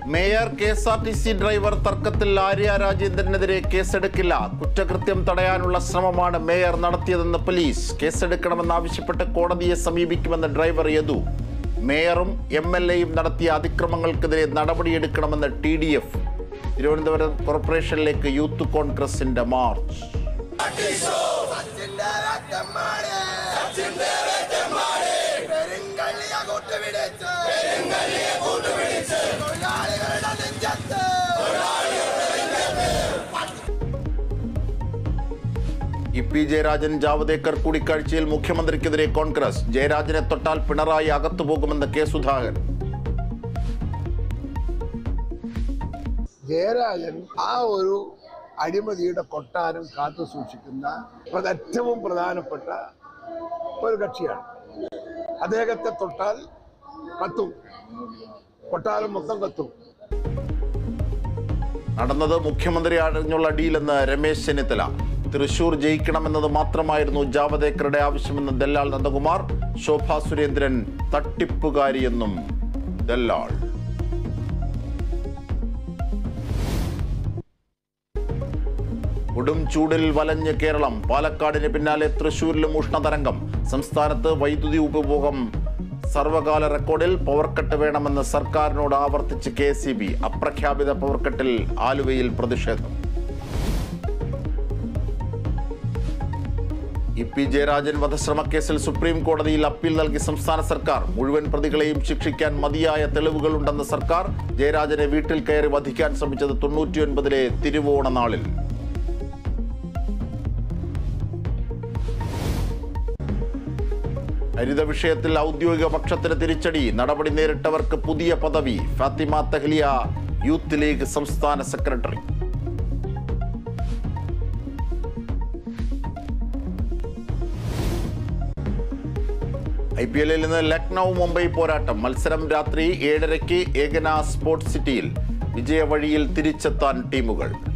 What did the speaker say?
mayor K S R T C driver തർക്കത്തിൽ ആര്യ രാജേന്ദ്രനെതിരെ കേസെടുക്കില്ല കുറ്റകൃത്യം തടയാനുള്ള ശ്രമമാണ് മേയർ നടത്തിയതെന്ന് പോലീസ് കേസെടുക്കണമെന്നാവശ്യപ്പെട്ട് കോടതിയെ സമീപിക്കുമെന്ന് ഡ്രൈവർ യദു മേയറും എം എൽ എയും നടത്തിയ അതിക്രമങ്ങൾക്കെതിരെ നടപടിയെടുക്കണമെന്ന് ടി ഡി എഫ് തിരുവനന്തപുരം കോർപ്പറേഷനിലേക്ക് യൂത്ത് കോൺഗ്രസിന്റെ മാർച്ച് സച്ചിന്റെ വേട്ടന്മാരെ സച്ചിന്റെ വേട്ടന്മാരെ പെരുങ്കള്ളിയെ കൂട്ടുപിടിച്ച് പെരുങ്കള്ളിയെ കൂട്ടുപിടിച്ച് തൊഴിലാളികളുടെ നെഞ്ചത്ത് ഇ പി ജയരാജൻ ജാവദേക്കർ കൂടിക്കാഴ്ചയിൽ മുഖ്യമന്ത്രിക്കെതിരെ കോൺഗ്രസ് ജയരാജനെ തൊട്ടാൽ പിണറായി അകത്തുപോകുമെന്ന് കെ സുധാകരൻ ജയരാജൻ ആ ഒരു അഴിമതിയുടെ കൊട്ടാരം കാത്തു സൂക്ഷിക്കുന്ന പ്ര- ഏറ്റവും പ്രധാനപ്പെട്ട ഒരു കക്ഷിയാണ് അദ്ദേഹത്തെ തൊട്ടാൽ കത്തും കൊട്ടാരം മൊത്തം കത്തും നടന്നത് മുഖ്യമന്ത്രി അറിഞ്ഞുള്ള ഡീലെന്ന് രമേശ് ചെന്നിത്തല തൃശൂർ ജയിക്കണമെന്നത് മാത്രമായിരുന്നു ജാവദേക്കറുടെ ആവശ്യമെന്ന് ദല്ലാൽ നന്ദകുമാർ ശോഭാ സുരേന്ദ്രൻ തട്ടിപ്പുകാരിയെന്നും ദല്ലാൾ കൊടും ചൂടിൽ വലഞ്ഞ് കേരളം പാലക്കാടിന് പിന്നാലെ തൃശൂരിലും ഉഷ്ണതരംഗം സംസ്ഥാനത്ത് വൈദ്യുതി ഉപഭോഗം സർവകാല റെക്കോർഡിൽ പവർ കട്ട് വേണമെന്ന് സർക്കാരിനോട് ആവർത്തിച്ച് കെ സി ബി അപ്രഖ്യാപിത പവർ കട്ടിൽ ആലുവയിൽ പ്രതിഷേധം ഇ പി ജയരാജൻ വധശ്രമ കേസിൽ സുപ്രീം കോടതിയിൽ അപ്പീൽ നൽകി സംസ്ഥാന സർക്കാർ മുഴുവൻ പ്രതികളെയും ശിക്ഷിക്കാൻ മതിയായ തെളിവുകളുണ്ടെന്ന് സർക്കാർ ജയരാജനെ വീട്ടിൽ കയറി വധിക്കാൻ ശ്രമിച്ചത് തൊണ്ണൂറ്റിയൊൻപതിലെ തിരുവോണ നാളിൽ ഹരിത വിഷയത്തിൽ ഔദ്യോഗിക പക്ഷത്തിന് തിരിച്ചടി നടപടി നേരിട്ടവർക്ക് പുതിയ പദവി ഫാത്തിമ തെഹ്ലിയ യൂത്ത് ലീഗ് സംസ്ഥാന സെക്രട്ടറി ഐ പി എല്ലിൽ നിന്ന് ലക്നൗ മുംബൈ പോരാട്ടം മത്സരം രാത്രി ഏഴരയ്ക്ക് ഏകന സ്പോർട്സ് സിറ്റിയിൽ വിജയവഴിയിൽ തിരിച്ചെത്താൻ ടീമുകൾ